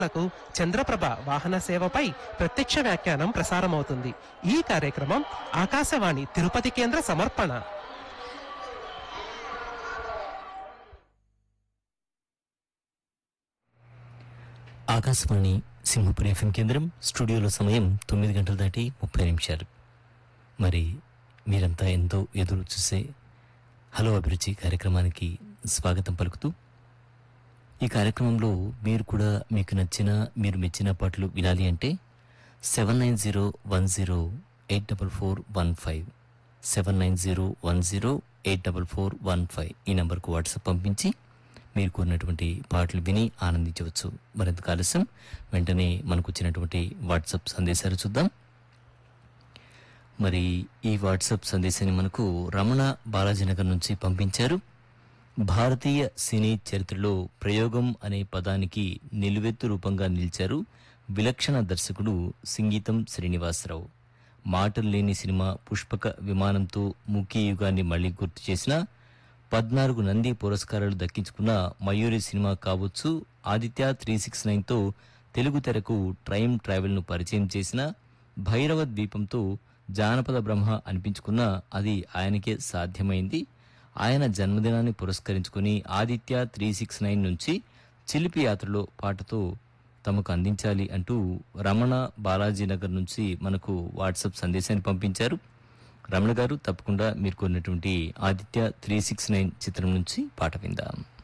లకు చంద్రప్రభ వాహన సేవపై ప్రత్యక్ష వ్యాఖ్యానం ప్రసారమవుతుంది ఈ కార్యక్రమం ఆకాశవాణి తిరుపతి కేంద్ర సమర్పణ ఆకాశవాణి సింహపురి ఎఫ్ఎం కేంద్రం స్టూడియోలో సమయం తొమ్మిది గంటలు దాటి ముప్పై నిమిషాలు మరి మీరంతా ఎంతో ఎదురు చూసే హలో అభిరుచి కార్యక్రమానికి స్వాగతం పలుకుతూ ఈ కార్యక్రమంలో మీరు కూడా మీకు నచ్చిన మీరు మెచ్చిన పాటలు వినాలి అంటే seven nine zero one zero eight double four one five seven nine zero one zero eight double four one five ఈ నంబర్కు వాట్సాప్ పంపించి మీరు కోరినటువంటి పాటలు విని ఆనందించవచ్చు మరింత ఆలస్యం వెంటనే మనకు వచ్చినటువంటి వాట్సాప్ సందేశాలు చూద్దాం మరి ఈ వాట్సాప్ సందేశాన్ని మనకు రమణ బాలాజీనగర్ నుంచి పంపించారు భారతీయ సినీ చరిత్రలో ప్రయోగం అనే పదానికి నిలువెత్తు రూపంగా నిలిచారు విలక్షణ దర్శకుడు సింగీతం శ్రీనివాసరావు మాటలు లేని సినిమా పుష్పక విమానంతో ముఖ్య యుగాన్ని మళ్లీ గుర్తు చేసిన పద్నాలుగు నంది పురస్కారాలు దక్కించుకున్న మయూరి సినిమా కావచ్చు ఆదిత్య త్రీ సిక్స్ నైన్తో తెలుగు తెరకు ట్రైమ్ ట్రావెల్ను పరిచయం చేసిన భైరవ ద్వీపంతో జానపద బ్రహ్మ అనిపించుకున్న అది ఆయనకే సాధ్యమైంది ఆయన జన్మదినాన్ని పురస్కరించుకుని ఆదిత్య త్రీ సిక్స్ నైన్ నుంచి చిలిపి యాత్రలో పాటతో తమకు అందించాలి అంటూ రమణ బాలాజీనగర్ నుంచి మనకు వాట్సాప్ సందేశాన్ని పంపించారు రమణ గారు తప్పకుండా మీరు కొన్నటువంటి ఆదిత్య త్రీ సిక్స్ నైన్ చిత్రం నుంచి పాట విందాం